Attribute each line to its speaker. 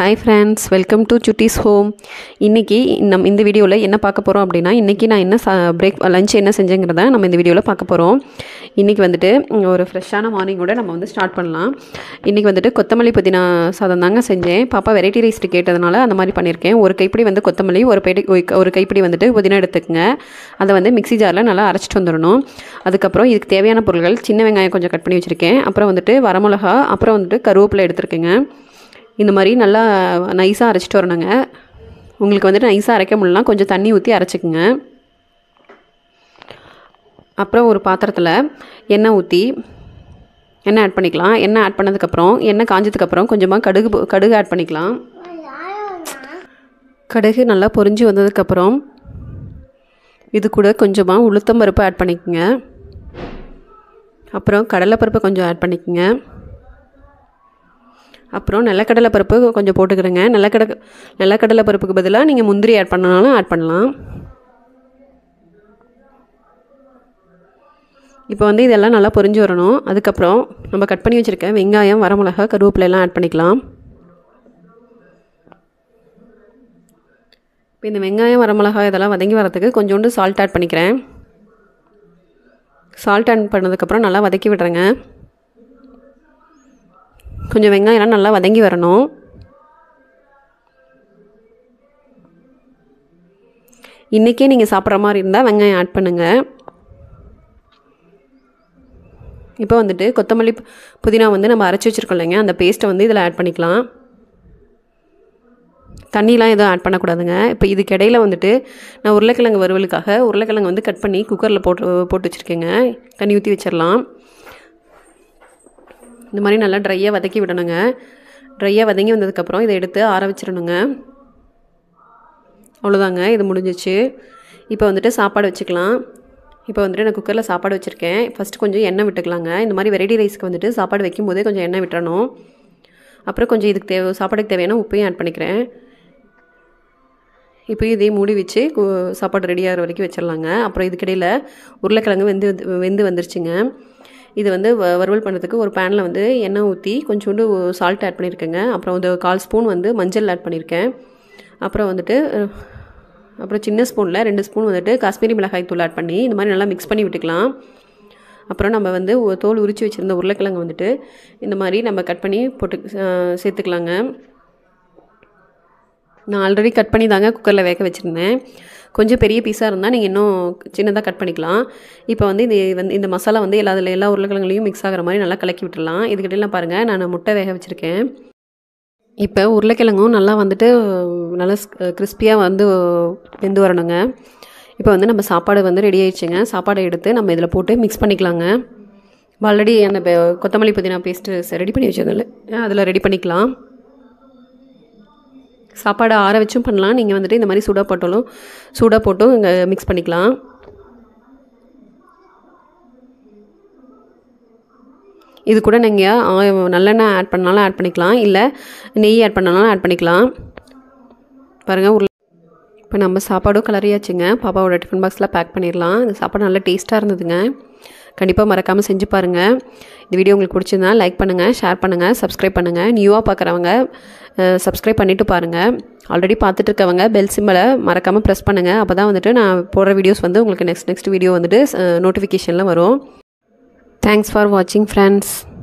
Speaker 1: hi friends welcome to Chuttis home இன்றைக்கி நம்ம இந்த வீடியோவில் என்ன பார்க்க போகிறோம் அப்படின்னா இன்றைக்கி நான் என்ன பிரேக் லஞ்ச் என்ன செஞ்சேங்கிறத நம்ம இந்த வீடியோவில் பார்க்க போகிறோம் இன்றைக்கி வந்துட்டு ஒரு ஃப்ரெஷ்ஷான மார்னிங்கோட நம்ம வந்து ஸ்டார்ட் பண்ணலாம் இன்றைக்கி வந்துட்டு கொத்தமல்லி புதினா சாதம் தாங்க செஞ்சேன் பாப்பா வெரைட்டி ரைஸ் கேட்டதுனால அந்த மாதிரி பண்ணியிருக்கேன் ஒரு கைப்பிடி வந்து கொத்தமல்லி ஒரு பைடி ஒரு கைப்பிடி வந்துட்டு புதினா எடுத்துக்கங்க அதை வந்து மிக்ஸி ஜாரில் நல்லா அரைச்சிட்டு வந்துடணும் அதுக்கப்புறம் இதுக்கு தேவையான பொருட்கள் சின்ன வெங்காயம் கொஞ்சம் கட் பண்ணி வச்சுருக்கேன் அப்புறம் வந்துட்டு வரமிளகா அப்புறம் வந்துட்டு கருவேப்பிலை எடுத்துருக்கேங்க இந்த மாதிரி நல்லா நைஸாக அரைச்சிட்டு வரணுங்க உங்களுக்கு வந்துட்டு நைஸாக அரைக்க முடியலாம் கொஞ்சம் தண்ணி ஊற்றி அரைச்சிக்கோங்க அப்புறம் ஒரு பாத்திரத்தில் எண்ணெய் ஊற்றி எண்ணெய் ஆட் பண்ணிக்கலாம் எண்ணெய் ஆட் பண்ணதுக்கப்புறம் எண்ணெய் காஞ்சதுக்கப்புறம் கொஞ்சமாக கடுகு போ- கடுகு ஆட் பண்ணிக்கலாம் கடுகு நல்லா பொரிஞ்சு வந்ததுக்கப்புறம் இது கூட கொஞ்சமாக உளுத்தம் பருப்பு ஆட் பண்ணிக்கோங்க அப்புறம் கடலைப்பருப்பு கொஞ்சம் ஆட் பண்ணிக்கோங்க அப்புறம் நிலக்கடலை பருப்பு கொஞ்சம் போட்டுக்கிறேங்க நிலக்கடை நிலக்கடலை பருப்புக்கு பதிலாக நீங்கள் முந்திரி ஆட் பண்ணனாலும் ஆட் பண்ணலாம் இப்போ வந்து இதெல்லாம் நல்லா பொரிஞ்சு வரணும் அதுக்கப்புறம் நம்ம கட் பண்ணி வச்சுருக்க வெங்காயம் வரமிளகா கருவேப்பிலை எல்லாம் ஆட் பண்ணிக்கலாம் இப்போ இந்த வெங்காயம் வரமிளகாய் இதெல்லாம் வதங்கி வரதுக்கு கொஞ்சோண்டு சால்ட் ஆட் பண்ணிக்கிறேன் சால்ட் ஆட் பண்ணதுக்கப்புறம் நல்லா வதக்கி விடுறேங்க கொஞ்சம் வெங்காயம்லாம் நல்லா வதங்கி வரணும் இன்றைக்கே நீங்கள் சாப்பிட்ற மாதிரி இருந்தால் வெங்காயம் ஆட் பண்ணுங்கள் இப்போ வந்துட்டு கொத்தமல்லி பு- புதினா வந்து நம்ம அரைச்சி வச்சுருக்கோம் இல்லைங்க அந்த பேஸ்ட்டை வந்து இதில் ஆட் பண்ணிக்கலாம் தண்ணிலாம் எதுவும் ஆட் பண்ணக்கூடாதுங்க இப்போ இதுக்கு இடையில வந்துட்டு நான் உருளைக்கிழங்கு வறுவலுக்காக உருளைக்கிழங்கு வந்து கட் பண்ணி குக்கரில் போட்டு போட்டு வச்சுருக்கேங்க தண்ணி ஊற்றி வச்சிடலாம் இந்த மாதிரி நல்லா ட்ரையாக வதக்கி விடணுங்க ட்ரையாக வதங்கி வந்ததுக்கப்புறம் இதை எடுத்து ஆற வச்சிடணுங்க அவ்வளோதாங்க இது முடிஞ்சிச்சு இப்போ வந்துட்டு சாப்பாடு வச்சுக்கலாம் இப்போ வந்துட்டு நான் குக்கரில் சாப்பாடு வச்சுருக்கேன் ஃபஸ்ட்டு கொஞ்சம் எண்ணெய் விட்டுக்கலாங்க இந்த மாதிரி வெரைட்டி ரைஸ்க்கு வந்துட்டு சாப்பாடு வைக்கும்போதே கொஞ்சம் எண்ணெய் விட்டுறணும் அப்புறம் கொஞ்சம் இதுக்கு தேவை சாப்பாடுக்கு தேவையான உப்பையும் ஆட் பண்ணிக்கிறேன் இப்போ இதையும் மூடி வச்சு கு- சாப்பாடு ரெடி ஆகிற வரைக்கும் வச்சிடலாங்க அப்புறம் இதுக்கிடையில் உருளைக்கிழங்கு வெந்து வந்து- வெந்து வந்துருச்சுங்க இது வந்து வ- வறுவல் பண்ணுறதுக்கு ஒரு பேனில் வந்து எண்ணெய் ஊற்றி கொஞ்சோண்டு சால்ட் ஆட் பண்ணியிருக்கேங்க அப்புறம் வந்து கால் ஸ்பூன் வந்து மஞ்சள் ஆட் பண்ணியிருக்கேன் அப்புறம் வந்துட்டு அஹ், அப்புறம் சின்ன ஸ்பூனில் ரெண்டு ஸ்பூன் வந்துட்டு காஷ்மீரி மிளகாய் தூள் ஆட் பண்ணி இந்த மாதிரி நல்லா மிக்ஸ் பண்ணி விட்டுக்கலாம் அப்புறம் நம்ம வந்து ஒ- தோல் உரித்து வச்சுருந்த உருளைக்கிழங்கு வந்துட்டு இந்த மாதிரி நம்ம கட் பண்ணி போட்டு அஹ், சேர்த்துக்கலாங்க நான் ஆல்ரெடி கட் பண்ணி தாங்க குக்கரில் வேக வச்சுருந்தேன் கொஞ்சம் பெரிய பீஸாக இருந்தால் நீங்கள் இன்னும் சின்னதாக கட் பண்ணிக்கலாம் இப்போ வந்து இது வந்து இந்த மசாலா வந்து எல்லா அதில் எல்லா உருளைக்கிழங்குலையும் மிக்ஸ் ஆகிற மாதிரி நல்லா கலக்கி விட்டுடலாம் இதுக்கிட்டலாம் பாருங்கள் நான் முட்டை வேக வச்சுருக்கேன் இப்போ உருளைக்கிழங்கும் நல்லா வந்துட்டு நல்லா கிறிஸ்பியாக வந்து வெந்து வரணுங்க இப்போ வந்து நம்ம சாப்பாடு வந்து ரெடி ஆயிடுச்சுங்க சாப்பாடை எடுத்து நம்ம இதில் போட்டு மிக்ஸ் பண்ணிக்கலாங்க ஆல்ரெடி அந்த பெ- கொத்தமல்லி புதினா பேஸ்ட்டு ரெடி பண்ணி வச்சதில்ல அதில் ரெடி பண்ணிக்கலாம் சாப்பாடை ஆற வச்சும் பண்ணலாம் நீங்கள் வந்துட்டு இந்த மாதிரி சூடாக போட்டாலும் சூடாக போட்டும் இங்கே மிக்ஸ் பண்ணிக்கலாம் இது கூட நீங்கள் நல்லெண்ணெய் ஆட் பண்ணாலும் ஆட் பண்ணிக்கலாம் இல்லை நெய் ஆட் பண்ணாலும் ஆட் பண்ணிக்கலாம் பாருங்கள் உருளை இப்போ நம்ம சாப்பாடும் கலரியாச்சுங்க பாப்பாவோட டிஃபன் பாக்ஸில் பேக் பண்ணிடலாம் இந்த சாப்பாடு நல்லா டேஸ்ட்டாக இருந்ததுங்க கண்டிப்பாக மறக்காமல் செஞ்சு பாருங்கள் இந்த வீடியோ உங்களுக்கு பிடிச்சிருந்தா லைக் பண்ணுங்கள் ஷேர் பண்ணுங்கள் சப்ஸ்கிரைப் பண்ணுங்கள் நியூவாக பார்க்குறவங்க சப்ஸ்கிரைப் பண்ணிவிட்டு பாருங்கள் ஆல்ரெடி பார்த்துட்டு இருக்கவங்க பெல் சிம்மலை மறக்காமல் ப்ரெஸ் பண்ணுங்கள் அப்போ தான் வந்துட்டு நான் போடுற வீடியோஸ் வந்து உங்களுக்கு நெக்ஸ்ட் நெக்ஸ்ட் வீடியோ வந்துட்டு நோட்டிஃபிகேஷனில் வரும் தேங்க்ஸ் ஃபார் வாட்சிங் ஃப்ரெண்ட்ஸ்